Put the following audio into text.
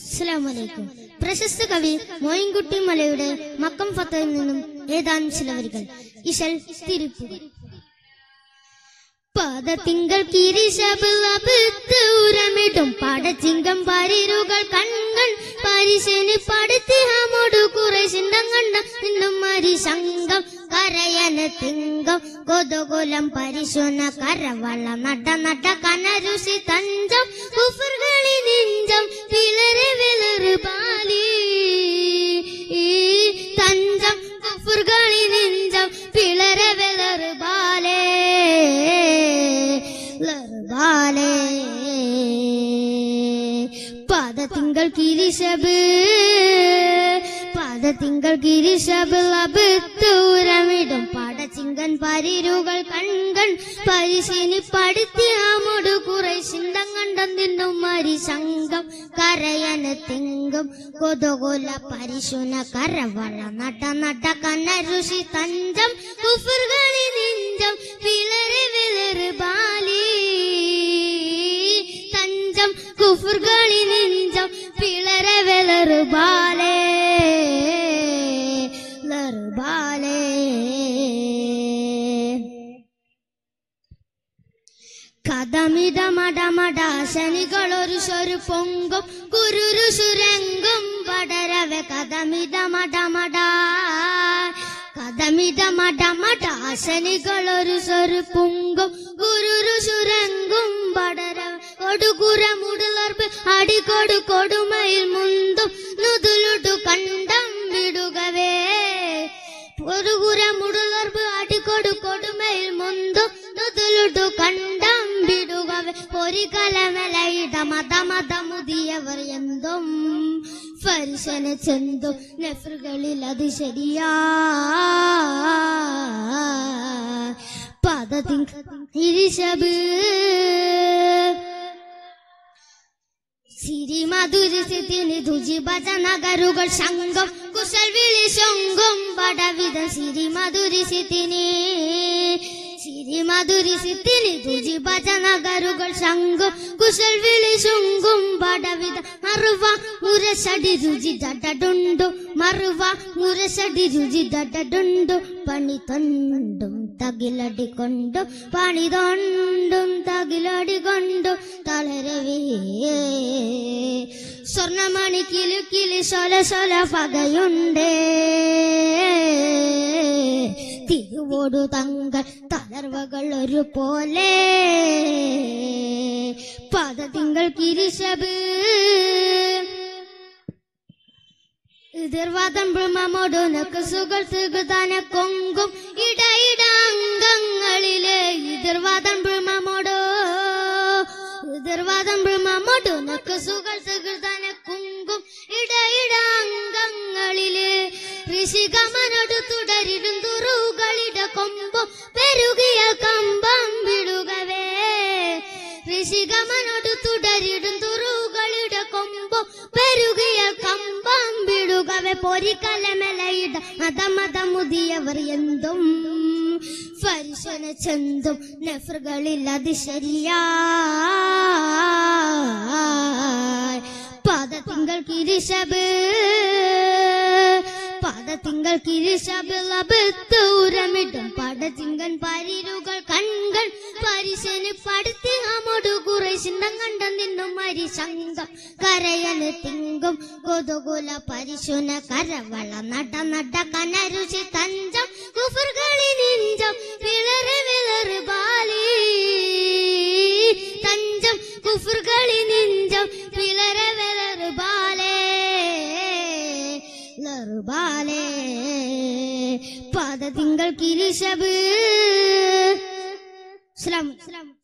അസ്സലാമലൈക്കും പ്രശസ്ത കവി മോയിൻകുട്ടി മലയുടെ മക്കം ഫത്തയിൽ നിന്നും ഏതാനും ചില വരികൾ ഇശൽ തിരുപ്പുക പാദത്തിങ്കൾ കിരിശബിളബിത്തൂരമിടും പാടച്ചിങ്കം പരിരുകൾ കൺകൾ പരിശനി പടുത്തി ഹമോടു കുറെ ചിന്തം കണ്ട നിന്നും മരി ശങ്കം കരയന തിങ്കം കൊതുകുലം പരിശുന കരവള നട നട കനരുഷി തഞ്ചം കുഫറുകളി നെഞ്ചം വിളറ് വിളറ് പാലി തഞ്ചം കുഫറുകളി നെഞ്ചം വിളറ് വിളറ് ബാലേ ലർബാലേ പാദത്തിങ്കൾ കിരിശബ് പാദത്തിങ്കൾ കിരിശബ് ലബത്തൂരമിടും പാടച്ചിങ്കൻ പരിരുകൾ കൺകൺ പരിശീലി പടുത്തി ആമോട് കുറെ ചിന്തം കണ്ടം നിന്നും മരി ശങ്കം കരയന തിങ്കം കൊതുകൊല പരിശുന കരവള നട നട കനരുഷി തഞ്ചം കുഫറുകളി നെഞ്ചം വിളറ് വിളറ് ബാലി തഞ്ചം കുഫറുകളി നെഞ്ചം പിളരെ വിളറ് ബാലേ ലറ് ബാലേ കഥമിടമടമടാശനികളൊരു സ്വരു പൊങ്കും കുരുരു സുരങ്കും പടരവെ കഥമിടമടമട കഥമിടമടമടാശനികളൊരു സ്വരു പൊങ്കും കുരുരു സുരങ്കും പടരവെ കൊടുകുര മുടലർപ്പ് അടികൊടു കൊടുമയിൽ മുന്തും നുതുലുടു കണ്ടം വിടുകവേ കൊടുകുര മുടലർപ്പ് അടികൊടു കൊടുമയിൽ മുന്തും നുതുലുടു കണ്ടം വിടുകവേ പൊരികലമലയിട മതമതമുതിയവർ എന്തും ഫരിശന ചെന്തും നെഫറുകളിൽ അത് ശരിയാ പദതിങ് ഇരിശബ് സിരി മധുരസിത്തിന് ധുജി ഭജനഗരുകൾ ശങ്കം കുശൽ വിളി ശങ്കം പടവിധം സിരി മധുരസിത്തിന് സിരി മധുരസിത്തിന് ധുജി ഭജനഗരുകൾ ശങ്കം കുശൽ വിളി ശുങ്കും പടവിധ മറുവ മുരശടി രുചി ഡഡുണ്ടു മറുവ മുരശടി രുചി ഡഡുണ്ടു പണി തൊണ്ടും തകിലടിക്കൊണ്ടു പണി തൊണ്ടും തകിലടികൊണ്ടു തളരവേ സ്വർണമണി കിലു കിലി സൊല സൊല പകയുണ്ടേ തിരുവോടു തങ്കൾ തളർവകൾ ഒരു പോലെ പദതിങ്കൾ കിരിശബ് എതിർവാദം ബ്രഹ്മമോടൊനക്ക് സുകൾ സുഗതാന കൊങ്കും ഇടയിട അംഗങ്ങളിലെ എതിർവാദം ബ്രഹ്മമോടോ എതിർവാദം ബ്രഹ്മമോടൊനക്ക് സുകൾ സുഗതാന കുങ്കും ഇടയിട അംഗങ്ങളിലെ ഋഷികമനോട് തുടരിടും തുറുകളിട കൊമ്പും പെരുകിയ കമ്പം വിടുകവേ ഋഷികമനോട് തുടരിടും തുറുകളുടെ കൊമ്പും പെരുകിയ കമ്പം വിടുകവെ പൊരിക്കലമലയിട മതമതമുതിയവർ എന്തും ഫരിശന ചെന്തും നെഫറുകളിൽ അത് ശരിയാ പദത്തിങ്കൾ കിരിശബ് പദത്തിങ്കൾ കിരിശബിളബത്തൂരമിടും പടത്തിങ്കൻ പരിരുകൾ കൺകൾ പരിശന് പടുത്തി അമോടു കുറെ ചിന്തം കണ്ട നിന്നും മരി ശങ്കം കരയന് തിങ്കും കൊതുകുല പരിശുന കരവള നട നട കനരുചി തഞ്ചം കുഫറുകളി നെഞ്ചം വിളറ് വിളറ് ബാലി തഞ്ചം കുഫറുകളി നെഞ്ചം വിളറ് വിളറ് ബാലേ ലറുബാലേ പദതിങ്കൾ കിരിശബ് സ്ലാം